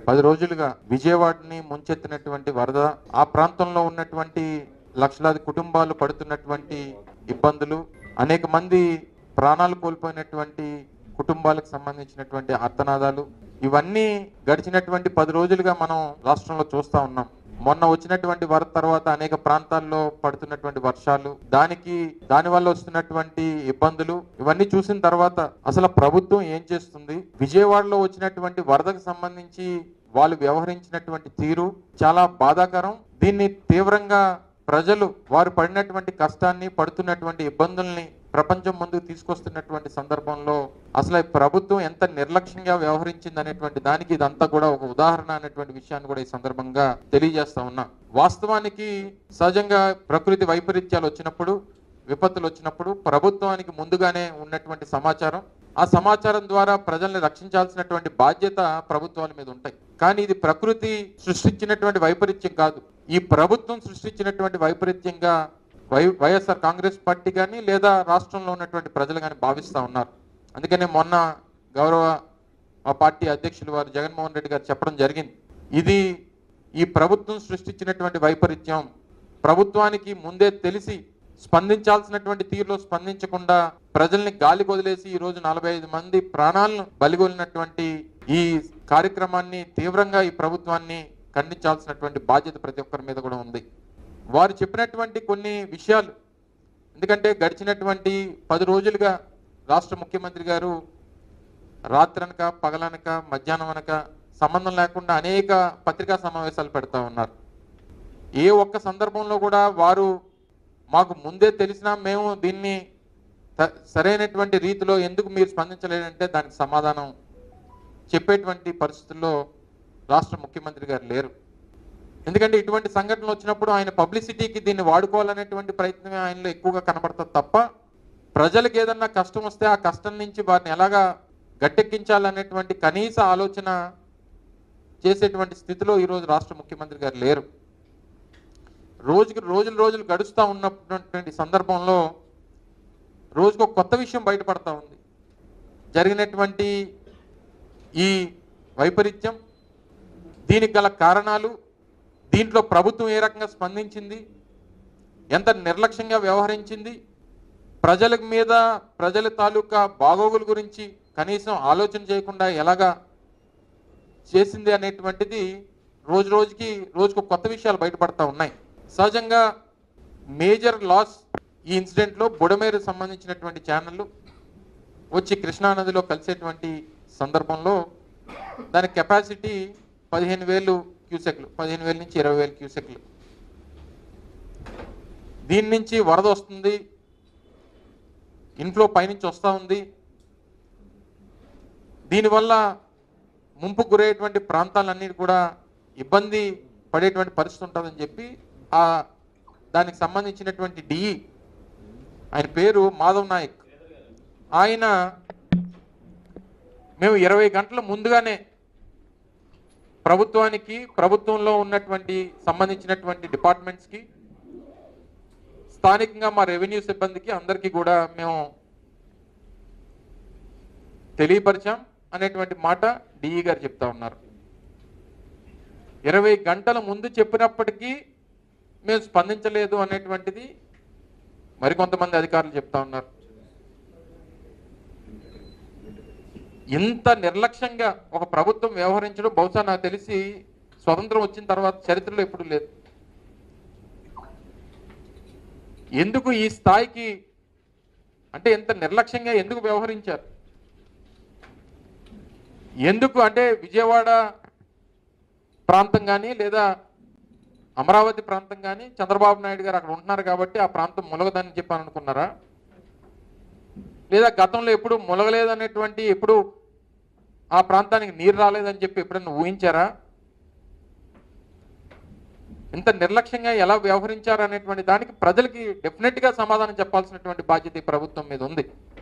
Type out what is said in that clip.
పది రోజులుగా విజయవాడని ముంచెత్తినటువంటి వరద ఆ ప్రాంతంలో ఉన్నటువంటి లక్షలాది కుటుంబాలు పడుతున్నటువంటి ఇబ్బందులు అనేక మంది ప్రాణాలు కోల్పోయినటువంటి కుటుంబాలకు సంబంధించినటువంటి ఆర్తనాదాలు ఇవన్నీ గడిచినటువంటి పది రోజులుగా మనం రాష్ట్రంలో చూస్తా ఉన్నాం మొన్న వచ్చినటువంటి వరద తర్వాత అనేక ప్రాంతాల్లో పడుతున్నటువంటి వర్షాలు దానికి దాని వల్ల వస్తున్నటువంటి ఇబ్బందులు ఇవన్నీ చూసిన తర్వాత అసలు ప్రభుత్వం ఏం చేస్తుంది విజయవాడలో వచ్చినటువంటి వరదకు సంబంధించి వాళ్ళు వ్యవహరించినటువంటి తీరు చాలా బాధాకరం దీన్ని తీవ్రంగా ప్రజలు వారు పడినటువంటి కష్టాన్ని పడుతున్నటువంటి ఇబ్బందుల్ని ప్రపంచం ముందుకు తీసుకొస్తున్నటువంటి సందర్భంలో అసలు ఈ ప్రభుత్వం ఎంత నిర్లక్ష్యంగా వ్యవహరించింది అనేటువంటి దానికి ఇదంతా కూడా ఒక ఉదాహరణ అనేటువంటి విషయాన్ని కూడా ఈ సందర్భంగా తెలియజేస్తా ఉన్నా వాస్తవానికి సహజంగా ప్రకృతి వైపరీత్యాలు వచ్చినప్పుడు విపత్తులు వచ్చినప్పుడు ప్రభుత్వానికి ముందుగానే ఉన్నటువంటి సమాచారం ఆ సమాచారం ద్వారా ప్రజల్ని రక్షించాల్సినటువంటి బాధ్యత ప్రభుత్వాల మీద ఉంటాయి కానీ ఇది ప్రకృతి సృష్టించినటువంటి వైపరీత్యం కాదు ఈ ప్రభుత్వం సృష్టించినటువంటి వైపరీత్యంగా వై వైఎస్ఆర్ కాంగ్రెస్ పార్టీ కానీ లేదా రాష్ట్రంలో ఉన్నటువంటి ప్రజలు కానీ భావిస్తూ ఉన్నారు అందుకనే మొన్న గౌరవ ఆ పార్టీ అధ్యక్షులు వారు జగన్మోహన్ రెడ్డి గారు చెప్పడం జరిగింది ఇది ఈ ప్రభుత్వం సృష్టించినటువంటి వైపరీత్యం ప్రభుత్వానికి ముందే తెలిసి స్పందించాల్సినటువంటి తీరులో స్పందించకుండా ప్రజల్ని గాలి వదిలేసి ఈ రోజు నలభై ఐదు మంది ప్రాణాలను బలిగొలినటువంటి ఈ కార్యక్రమాన్ని తీవ్రంగా ఈ ప్రభుత్వాన్ని ఖండించాల్సినటువంటి బాధ్యత ప్రతి ఒక్కరి మీద కూడా ఉంది వారు చెప్పినటువంటి కొన్ని విషయాలు ఎందుకంటే గడిచినటువంటి పది రోజులుగా రాష్ట్ర ముఖ్యమంత్రి గారు రాత్రనక పగలనక మధ్యాహ్నం అనక సంబంధం లేకుండా అనేక పత్రికా సమావేశాలు పెడతా ఉన్నారు ఏ ఒక్క సందర్భంలో కూడా వారు మాకు ముందే తెలిసినా మేము దీన్ని త- సరైనటువంటి రీతిలో ఎందుకు మీరు స్పందించలేదంటే దానికి సమాధానం చెప్పేటువంటి పరిస్థితుల్లో రాష్ట్ర ముఖ్యమంత్రి గారు లేరు ఎందుకంటే ఇటువంటి సంఘటనలు వచ్చినప్పుడు ఆయన పబ్లిసిటీకి దీన్ని వాడుకోవాలనేటువంటి ప్రయత్నమే ఆయనలో ఎక్కువగా కనబడుతుంది తప్ప ప్రజలకు ఏదన్నా కష్టం వస్తే ఆ కష్టం నుంచి వారిని ఎలాగా గట్టెక్కించాలనేటువంటి కనీస ఆలోచన చేసేటువంటి స్థితిలో ఈరోజు రాష్ట్ర ముఖ్యమంత్రి గారు లేరు రోజుకి రోజులు రోజులు గడుస్తూ ఉన్నటువంటి సందర్భంలో రోజుకు ఒక కొత్త విషయం బయటపడతా ఉంది జరిగినటువంటి ఈ వైపరీత్యం దీనికి గల కారణాలు దీంట్లో ప్రభుత్వం ఏ రకంగా స్పందించింది ఎంత నిర్లక్ష్యంగా వ్యవహరించింది ప్రజల మీద ప్రజల తాలూకా బాగోగుల గురించి కనీసం ఆలోచన చేయకుండా ఎలాగా చేసింది అనేటువంటిది రోజు రోజుకి రోజుకు కొత్త విషయాలు బయటపడతా ఉన్నాయి సహజంగా మేజర్ లాస్ ఈ ఇన్సిడెంట్లో బుడమేరు సంబంధించినటువంటి ఛానళ్ళు వచ్చి కృష్ణానదిలో కలిసేటువంటి సందర్భంలో దాని కెపాసిటీ పదిహేను వేలు క్యూసెక్లు పదిహేను వేల నుంచి ఇరవై వేలు క్యూసెక్లు దీని నుంచి వరద వస్తుంది ఇన్ఫ్లో పైనుంచి వస్తూ ఉంది దీనివల్ల ముంపు గురయ్యేటువంటి ప్రాంతాలన్నీ కూడా ఇబ్బంది పడేటువంటి పరిస్థితి ఉంటుందని చెప్పి ఆ దానికి సంబంధించినటువంటి డిఈ ఆయన పేరు మాధవ్ నాయక్ ఆయన మేము ఇరవై గంటల ముందుగానే ప్రభుత్వానికి ప్రభుత్వంలో ఉన్నటువంటి సంబంధించినటువంటి డిపార్ట్మెంట్స్కి స్థానికంగా మా రెవెన్యూ సిబ్బందికి అందరికీ కూడా మేము తెలియపరిచాం అనేటువంటి మాట డిఈ గారు చెప్తా ఉన్నారు ఇరవై గంటల ముందు చెప్పినప్పటికీ మేము స్పందించలేదు అనేటువంటిది మరికొంతమంది అధికారులు చెప్తా ఉన్నారు ఇంత నిర్లక్ష్యంగా ఒక ప్రభుత్వం వ్యవహరించడం బహుశా నాకు తెలిసి స్వతంత్రం వచ్చిన తర్వాత చరిత్రలో ఎప్పుడు లేదు ఎందుకు ఈ స్థాయికి అంటే ఎంత నిర్లక్ష్యంగా ఎందుకు వ్యవహరించారు ఎందుకు అంటే విజయవాడ ప్రాంతం కానీ లేదా అమరావతి ప్రాంతం కానీ చంద్రబాబు నాయుడు గారు అక్కడ ఉంటున్నారు కాబట్టి ఆ ప్రాంతం ములగదని చెప్పాను అనుకున్నారా లేదా గతంలో ఎప్పుడు ములగలేదనేటువంటి ఎప్పుడు ఆ ప్రాంతానికి నీరు రాలేదని చెప్పి ఎప్పుడైనా ఊహించారా ఇంత నిర్లక్ష్యంగా ఎలా వ్యవహరించారు అనేటువంటి దానికి ప్రజలకి డెఫినెట్ గా సమాధానం చెప్పాల్సినటువంటి బాధ్యత ఈ ప్రభుత్వం మీద ఉంది